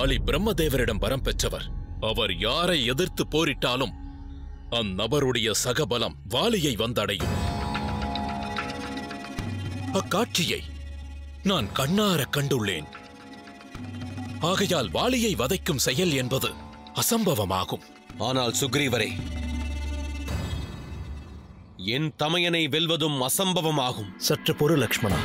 வாலி பிரம்மதேவரிடம் வரம் பெற்றவர் அவர் யாரை எதிர்த்து போரிட்டாலும் அந்நபருடைய சகபலம் வாலியை வந்தடையும் அக்காட்சியை நான் கண்ணார கண்டுள்ளேன் ஆகையால் வாலியை வதைக்கும் செயல் என்பது அசம்பவமாகும் ஆனால் சுக்ரீவரே என் தமையனை வெல்வதும் அசம்பவமாகும் சற்று பொறு லக்ஷ்மணா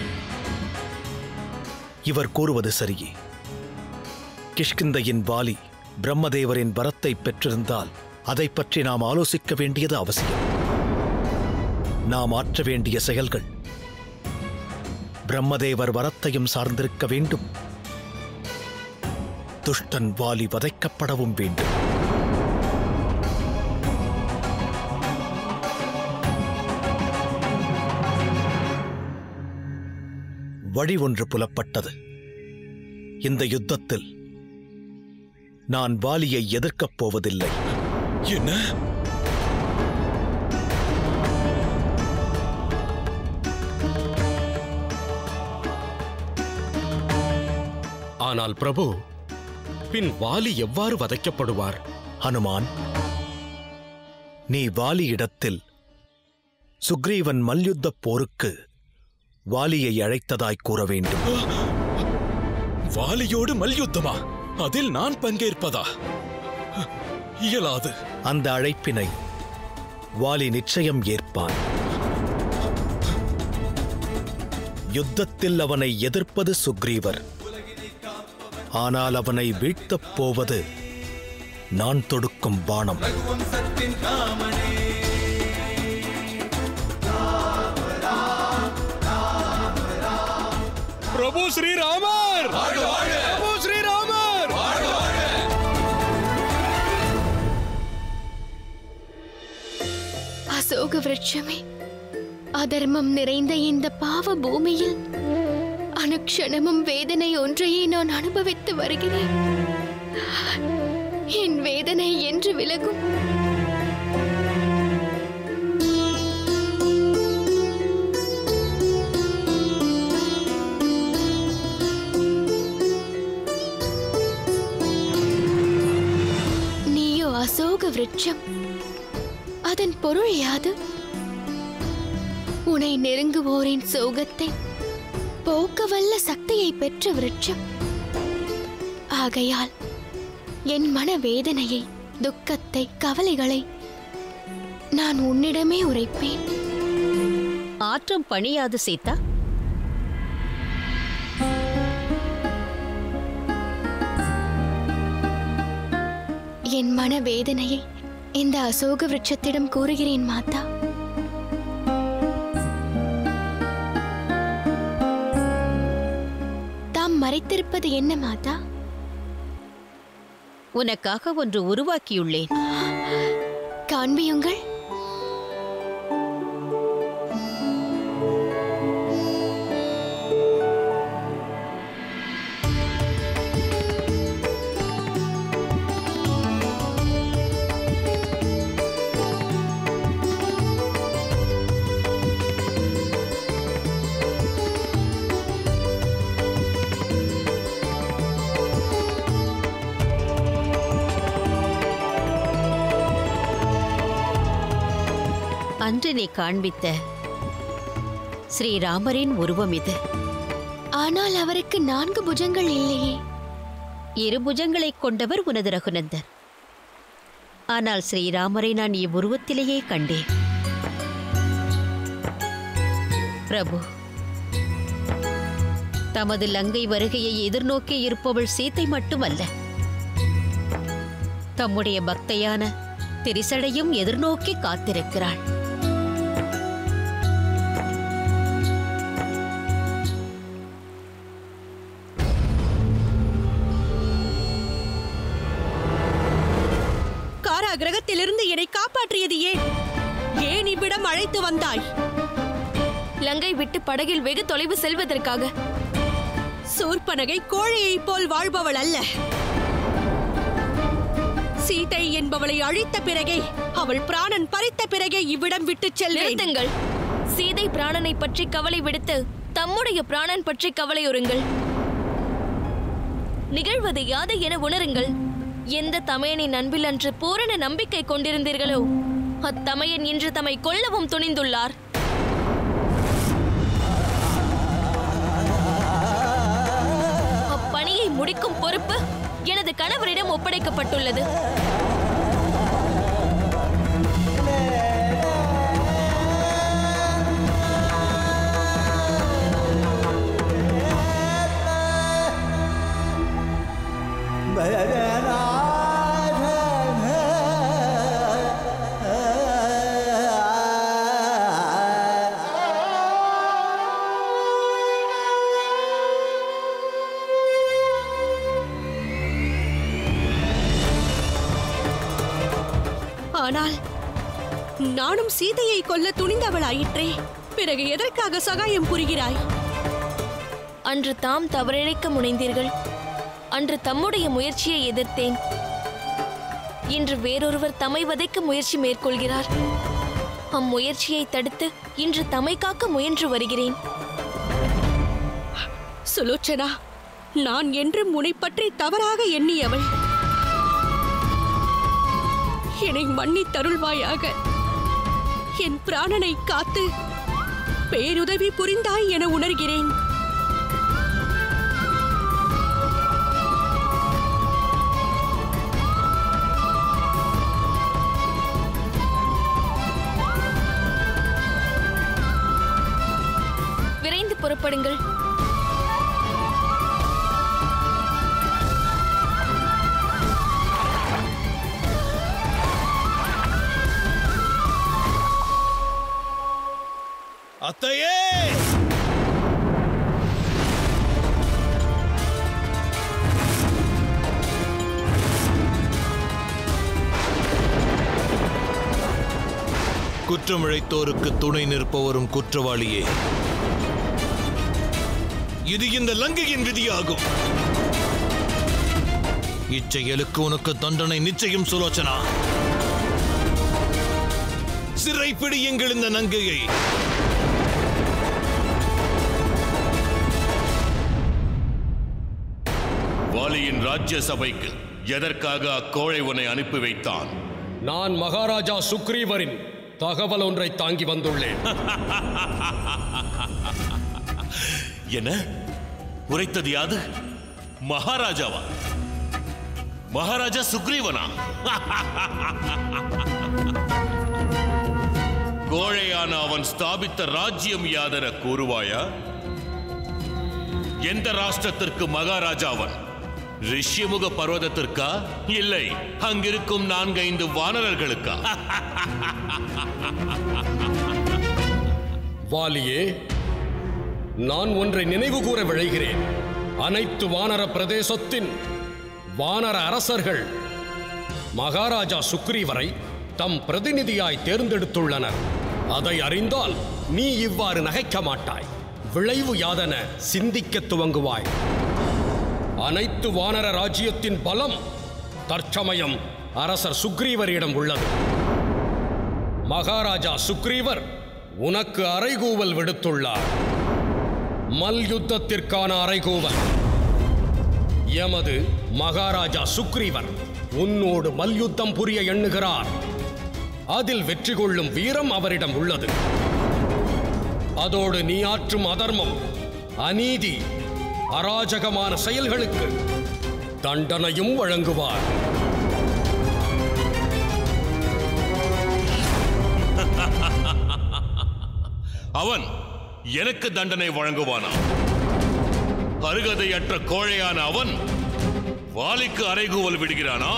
இவர் கூறுவது சரியே கிஷ்கிந்தையின் வாலி பிரம்மதேவரின் வரத்தை பெற்றிருந்தால் அதைப் பற்றி நாம் ஆலோசிக்க வேண்டியது அவசியம் நாம் ஆற்ற வேண்டிய செயல்கள் பிரம்மதேவர் வரத்தையும் சார்ந்திருக்க வேண்டும் துஷ்டன் வாலி வதைக்கப்படவும் வேண்டும் வழி ஒன்று புலப்பட்டது இந்த யுத்தத்தில் நான் வாலியை எதிர்க்கப் போவதில்லை என்ன ஆனால் பிரபு பின் வாலி எவ்வாறு வதைக்கப்படுவார் ஹனுமான் நீ வாலியிடத்தில் சுக்ரீவன் மல்யுத்தப் போருக்கு வாலியை அழைத்ததாய் கூற வேண்டும் வாலியோடு மல்யுத்தமா அதில் நான் பங்கேற்பதா இயலாது அந்த அழைப்பினை வாலி நிச்சயம் ஏற்பான் யுத்தத்தில் அவனை எதிர்ப்பது சுக்ரீவர் ஆனால் அவனை வீழ்த்தப் போவது நான் தொடுக்கும் பாணம் பிரபு ஸ்ரீராமர் பிரபு ஸ்ரீராமர் அசோக விருட்சமே அதர்மம் நிறைந்த இந்த பாவ பூமியில் அனுக்ஷணமும் வேதனை ஒன்றையே நான் அனுபவித்து வருகிறேன் என் வேதனை என்று விலகும் நீயோ அசோக விருட்சம் அதன் பொருள் யாது உனை நெருங்குவோரின் சோகத்தை போக்க வல்ல சக்தியை பெற்ற விருட்சம் ஆகையால் என் மன வேதனையை துக்கத்தை கவலைகளை நான் உன்னிடமே உரைப்பேன் ஆற்றம் பணியாது சீதா என் மன வேதனையை இந்த அசோக விருட்சத்திடம் கூறுகிறேன் மாதா தாம் மறைத்திருப்பது என்ன மாதா உனக்காக ஒன்று உருவாக்கியுள்ளேன் காண்பியுங்கள் அன்று நீ காண்பித்த ஸ்ரீராமரின் உருவம் இது ஆனால் அவருக்கு நான்கு புஜங்கள் இல்லையே இரு புஜங்களைக் கொண்டவர் உனது ரகுநந்தர் ஆனால் ஸ்ரீராமரை நான் இவ்வுருவத்திலேயே கண்டேன் பிரபு தமது லங்கை வருகையை எதிர்நோக்கி இருப்பவள் சீத்தை மட்டுமல்ல தம்முடைய பக்தையான திரிசடையும் எதிர்நோக்கி காத்திருக்கிறாள் காராகிரகத்திலிருந்து என்னை காப்பாற்றியது ஏன் ஏன் இவ்விடம் அழைத்து வந்தாய் லங்கை விட்டு படகில் வெகு தொலைவு செல்வதற்காக சூர்பனகை கோழையைப் போல் வாழ்பவள் அல்ல சீதை என்பவளை அழித்த பிறகே அவள் பிராணன் பறித்த பிறகே இவ்விடம் விட்டுச் செல்வேன் நிறுத்துங்கள் சீதை பிராணனை பற்றி கவலை விடுத்து தம்முடைய பிராணன் பற்றி கவலையுறுங்கள் நிகழ்வது யாது என உணருங்கள் எந்த தமையனின் அன்பில் அன்று பூரண நம்பிக்கை கொண்டிருந்தீர்களோ அத்தமையன் இன்று தம்மை கொல்லவும் துணிந்துள்ளார் அப்பணியை முடிக்கும் பொறுப்பு எனது கணவரிடம் ஒப்படைக்கப்பட்டுள்ளது ஆனால் நானும் சீதையை கொல்ல துணிந்தவளாயிற்றே பிறகு எதற்காக சகாயம் புரிகிறாய் அன்று தாம் தவறிழைக்க முனைந்தீர்கள் அன்று தம்முடைய முயற்சியை எதிர்த்தேன் இன்று வேறொருவர் தம்மை வதைக்க முயற்சி மேற்கொள்கிறார் அம்முயற்சியை தடுத்து இன்று தம்மை காக்க முயன்று வருகிறேன் சுலோச்சனா நான் என்று முனை பற்றி தவறாக எண்ணியவள் என்னை மன்னித் தருள்வாயாக என் பிராணனை காத்து பேருதவி புரிந்தாய் என உணர்கிறேன் விரைந்து புறப்படுங்கள் அத்தையே குற்றமிழைத்தோருக்கு துணை நிற்பவரும் குற்றவாளியே இது இந்த லங்கையின் விதியாகும் இச்செயலுக்கு உனக்கு தண்டனை நிச்சயம் சுலோச்சனா சிறைப்பிடியுங்கள் இந்த நங்கையை வாலியின் ராஜ்ய சபைக்கு எதற்காக அக்கோழை உன்னை அனுப்பி வைத்தான் நான் மகாராஜா சுக்ரீவரின் தகவல் ஒன்றை தாங்கி வந்துள்ளேன் என்ன உரைத்தது யாது மகாராஜாவா மகாராஜா சுக்ரீவனா கோழையான அவன் ஸ்தாபித்த ராஜ்யம் யாதென கூறுவாயா எந்த ராஷ்டிரத்திற்கு மகாராஜா அவன் ரிஷ்யமுக பர்வதத்திற்கா இல்லை அங்கிருக்கும் நான்கைந்து வானரர்களுக்கா வாலியே நான் ஒன்றை நினைவு கூற விழைகிறேன் அனைத்து வானர பிரதேசத்தின் வானர அரசர்கள் மகாராஜா சுக்ரீவரை தம் பிரதிநிதியாய் தேர்ந்தெடுத்துள்ளனர் அதை அறிந்தால் நீ இவ்வாறு நகைக்க மாட்டாய் விளைவு யாதென சிந்திக்க துவங்குவாய் அனைத்து வானர ராஜ்யத்தின் பலம் தற்சமயம் அரசர் சுக்ரீவரிடம் உள்ளது மகாராஜா சுக்ரீவர் உனக்கு அறைகூவல் விடுத்துள்ளார் மல்யுத்தத்திற்கான அறைகூவல் எமது மகாராஜா சுக்ரீவர் உன்னோடு மல்யுத்தம் புரிய எண்ணுகிறார் அதில் வெற்றி கொள்ளும் வீரம் அவரிடம் உள்ளது அதோடு நீ ஆற்றும் அதர்மம் அநீதி அராஜகமான செயல்களுக்கு தண்டனையும் வழங்குவார் அவன் எனக்கு தண்டனை வழங்குவானா அருகதையற்ற கோழையான அவன் வாலிக்கு அறைகூவல் விடுகிறானா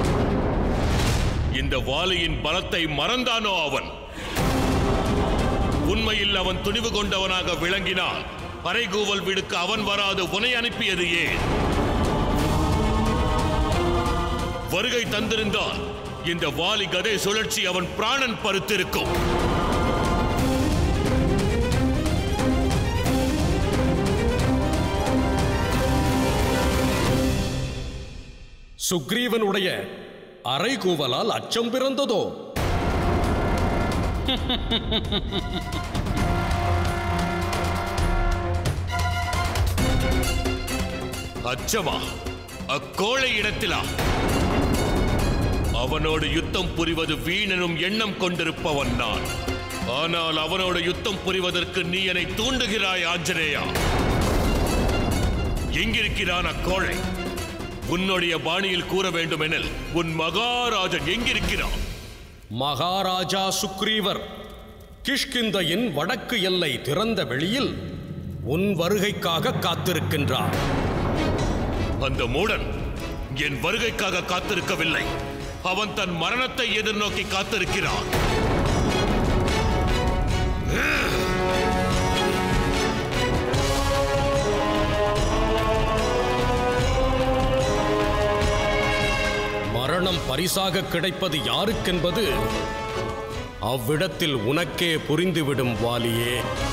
இந்த வாலியின் பலத்தை மறந்தானோ அவன் உண்மையில் அவன் துணிவு கொண்டவனாக விளங்கினான் அறைகூவல் விடுக்க அவன் வராது உனை அனுப்பியது ஏன் வருகை தந்திருந்தால் இந்த வாலி கதை சுழற்சி அவன் பிராணன் பருத்திருக்கும் சுக்ரீவனுடைய அறைகூவலால் அச்சம் பிறந்ததோ அச்சமா அக்கோழை இடத்திலா அவனோடு யுத்தம் புரிவது வீணனும் எண்ணம் கொண்டிருப்பவன் நான் ஆனால் அவனோடு யுத்தம் புரிவதற்கு நீ என்னை தூண்டுகிறாய் ஆஞ்சநேயா எங்கிருக்கிறான் அக்கோழை உன்னுடைய பாணியில் கூற வேண்டுமெனில் உன் மகாராஜன் எங்கிருக்கிறான் மகாராஜா சுக்ரீவர் கிஷ்கிந்தையின் வடக்கு எல்லை திறந்த வெளியில் உன் வருகைக்காக காத்திருக்கின்றார் அந்த மூடன் என் வருகைக்காக காத்திருக்கவில்லை அவன் தன் மரணத்தை எதிர்நோக்கி காத்திருக்கிறான் மரணம் பரிசாக கிடைப்பது யாருக்கென்பது அவ்விடத்தில் உனக்கே புரிந்துவிடும் வாலியே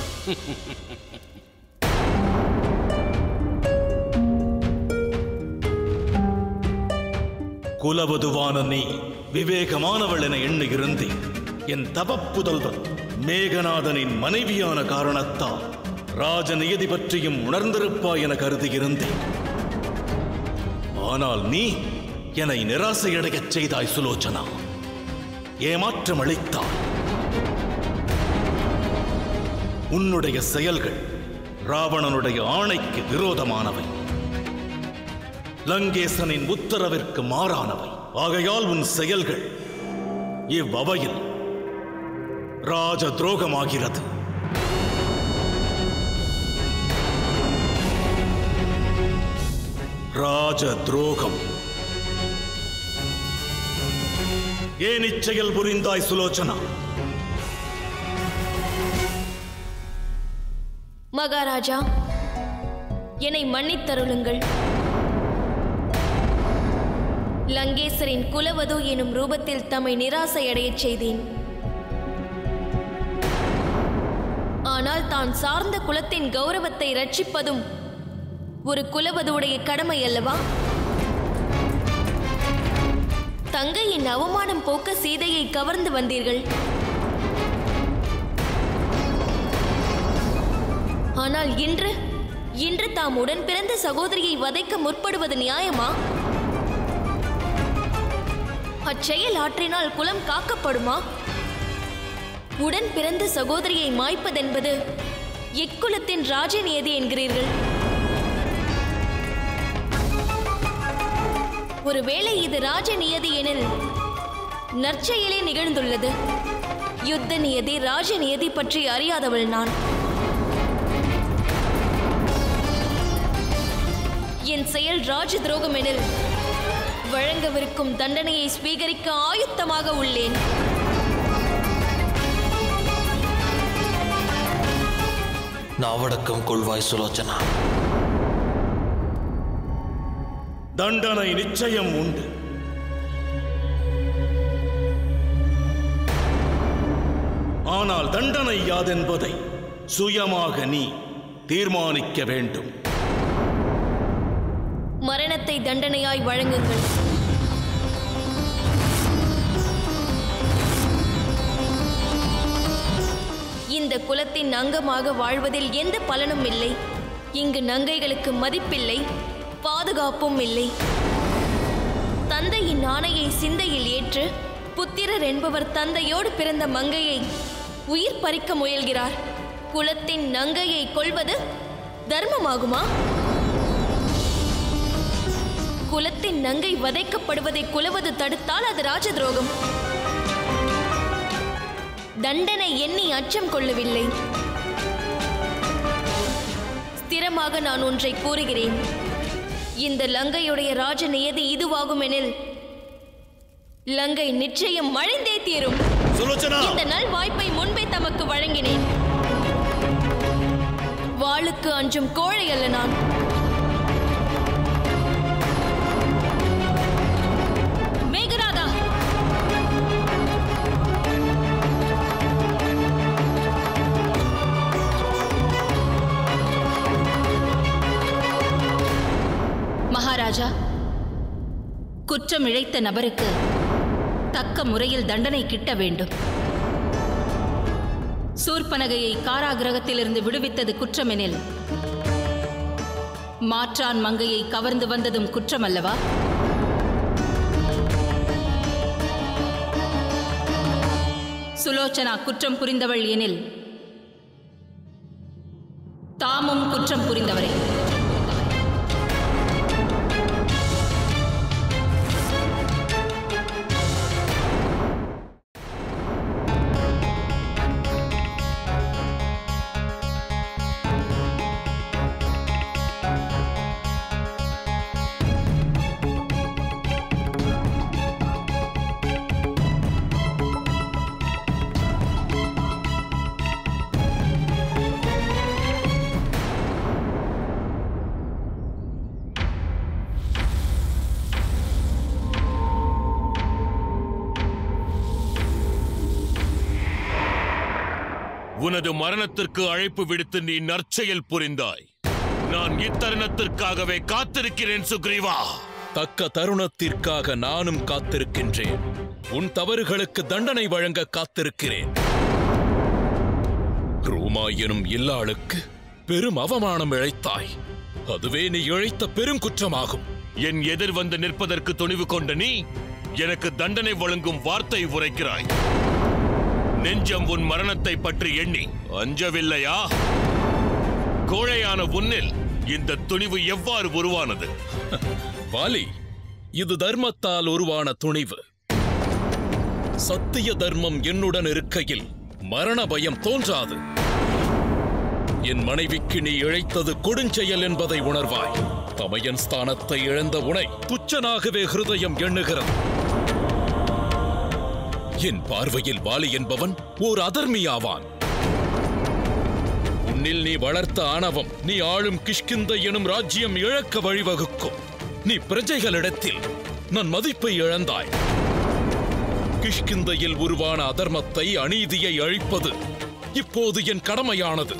குலவதுவான நீ விவேகமானவள் என எண்ணுகிறந்தேன் என் தவப்புதல்வன் மேகநாதனின் மனைவியான காரணத்தால் ராஜ நியதி பற்றியும் உணர்ந்திருப்பாய் என கருதியிருந்தேன் ஆனால் நீ என்னை நிராசையடையச் செய்தாய் சுலோச்சனா ஏமாற்றம் அளித்தாய் உன்னுடைய செயல்கள் ராவணனுடைய ஆணைக்கு விரோதமானவை லங்கேசனின் உத்தரவிற்கு மாறானவை ஆகையால் உன் செயல்கள் இவ்வவையில் ராஜ துரோகமாகிறது ராஜ துரோகம் ஏன் இச்செயல் புரிந்தாய் சுலோச்சனா மகாராஜா என்னை மன்னித்தருளுங்கள் லங்கேசரின் குலவது எனும் ரூபத்தில் தம்மை நிராசையடையச் செய்தேன் ஆனால் தான் சார்ந்த குலத்தின் கௌரவத்தை ரட்சிப்பதும் ஒரு குலவதுவுடைய கடமை அல்லவா தங்கையின் அவமானம் போக்க சீதையை கவர்ந்து வந்தீர்கள் ஆனால் இன்று இன்று தாம் உடன் பிறந்த சகோதரியை வதைக்க முற்படுவது நியாயமா அச்செயல் ஆற்றினால் குலம் காக்கப்படுமா உடன் பிறந்த சகோதரியை மாய்ப்பதென்பது எக்குலத்தின் ராஜநியதி என்கிறீர்கள் ஒருவேளை இது ராஜநியதி எனில் நற்செயலே நிகழ்ந்துள்ளது யுத்த நியதி ராஜநியதி பற்றி அறியாதவள் நான் என் செயல் ராஜ துரோகம் எனில் வழங்கவிருக்கும் தண்டனையை ஸ்வீகரிக்க ஆயுத்தமாக உள்ளேன் நாவடக்கம் கொள்வாய் சுலோச்சனா தண்டனை நிச்சயம் உண்டு ஆனால் தண்டனை யாதென்பதை சுயமாக நீ தீர்மானிக்க வேண்டும் மரணத்தை தண்டனையாய் வழங்குங்கள் இந்த குலத்தின் அங்கமாக வாழ்வதில் எந்த பலனும் இல்லை இங்கு நங்கைகளுக்கு மதிப்பில்லை பாதுகாப்பும் இல்லை தந்தையின் ஆணையை சிந்தையில் ஏற்று புத்திரர் என்பவர் தந்தையோடு பிறந்த மங்கையை உயிர் பறிக்க முயல்கிறார் குலத்தின் நங்கையை கொள்வது தர்மமாகுமா குலத்தின் நங்கை வதைக்கப்படுவதை குலவது தடுத்தால் அது ராஜ துரோகம் தண்டனை எண்ணி அச்சம் கொள்ளவில்லை ஸ்திரமாக நான் ஒன்றை கூறுகிறேன் இந்த லங்கையுடைய ராஜ நியதி இதுவாகும் எனில் லங்கை நிச்சயம் மழைந்தே தீரும் சுலோச்சனா இந்த நல் வாய்ப்பை முன்பே தமக்கு வழங்கினேன் வாளுக்கு அஞ்சும் கோழை அல்ல நான் மேகராதா மகாராஜா குற்றம் இழைத்த நபருக்கு தக்க முறையில் தண்டனை கிட்ட வேண்டும் சூர்பனகையை காராகிரகத்திலிருந்து விடுவித்தது குற்றமெனில் மாற்றான் மங்கையை கவர்ந்து வந்ததும் குற்றமல்லவா சுலோச்சனா குற்றம் புரிந்தவள் எனில் தாமும் குற்றம் புரிந்தவரே உனது மரணத்திற்கு அழைப்பு விடுத்து நீ நற்செயல் புரிந்தாய் நான் இத்தருணத்திற்காகவே காத்திருக்கிறேன் சுக்ரீவா தக்க தருணத்திற்காக நானும் காத்திருக்கின்றேன் உன் தவறுகளுக்கு தண்டனை வழங்க காத்திருக்கிறேன் ரூமா எனும் இல்லாளுக்கு பெரும் அவமானம் இழைத்தாய் அதுவே நீ இழைத்த பெருங்குற்றமாகும் என் எதிர் வந்து நிற்பதற்கு துணிவு கொண்ட நீ எனக்கு தண்டனை வழங்கும் வார்த்தை உரைக்கிறாய் நெஞ்சம் உன் மரணத்தை பற்றி எண்ணி அஞ்சவில்லையா கோழையான உன்னில் இந்த துணிவு எவ்வாறு உருவானது வாலி இது தர்மத்தால் உருவான துணிவு சத்திய தர்மம் என்னுடன் இருக்கையில் மரண பயம் தோன்றாது என் மனைவிக்கு நீ இழைத்தது கொடுஞ்செயல் என்பதை உணர்வாய் தமையன் ஸ்தானத்தை இழந்த உனை துச்சனாகவே ஹிருதயம் எண்ணுகிறது என் பார்வையில் வாலி என்பவன் ஓர் அதர்மியாவான் உன்னில் நீ வளர்த்த ஆணவம் நீ ஆளும் கிஷ்கிந்த எனும் ராஜ்யம் இழக்க வழிவகுக்கும் நீ பிரஜைகளிடத்தில் நான் மதிப்பை இழந்தாய் கிஷ்கிந்தையில் உருவான அதர்மத்தை அநீதியை அழிப்பது இப்போது என் கடமையானது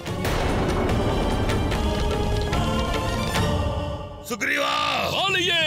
சுக்ரீவா வாலியே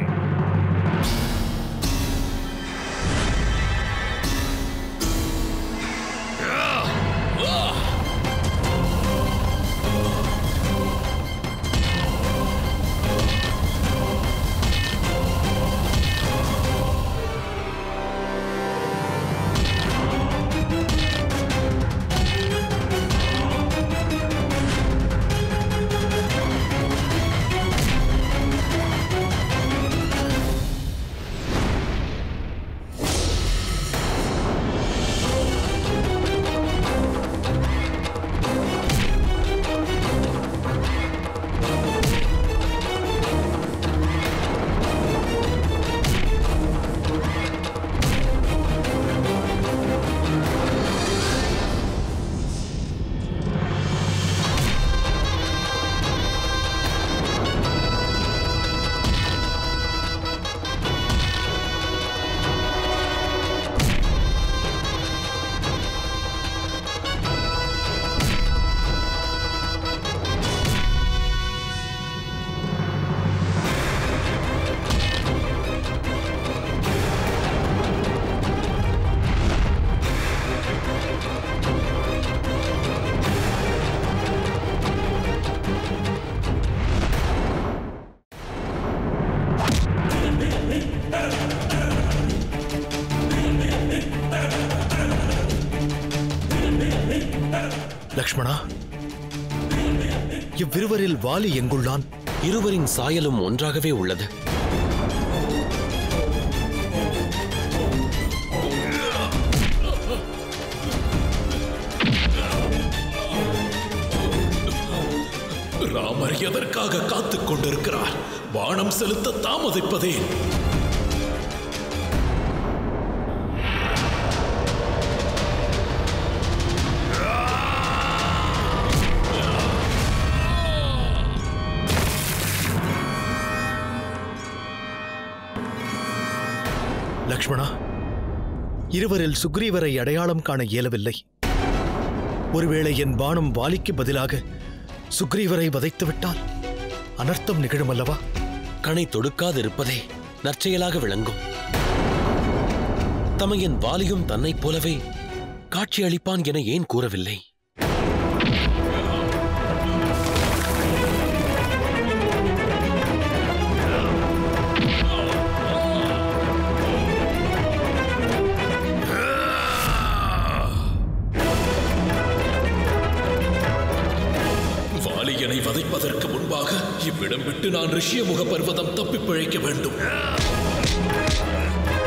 லக்ஷ்மணா இவ்விருவரில் வாலி எங்குள்ளான் இருவரின் சாயலும் ஒன்றாகவே உள்ளது ராமர் எதற்காக காத்துக் கொண்டிருக்கிறார் பானம் செலுத்த தாமதிப்பதேன் லக்ஷ்மணா இருவரில் சுக்ரீவரை அடையாளம் காண இயலவில்லை ஒருவேளை என் பானம் வாலிக்கு பதிலாக சுக்ரீவரை வதைத்துவிட்டால் அனர்த்தம் நிகழும் அல்லவா கணை தொடுக்காதிருப்பதே நற்செயலாக விளங்கும் தமையன் வாலியும் தன்னைப் போலவே காட்சியளிப்பான் என ஏன் கூறவில்லை இவ்விடம் விட்டு நான் ரிஷியமுக பர்வதம் தப்பிப் பிழைக்க வேண்டும்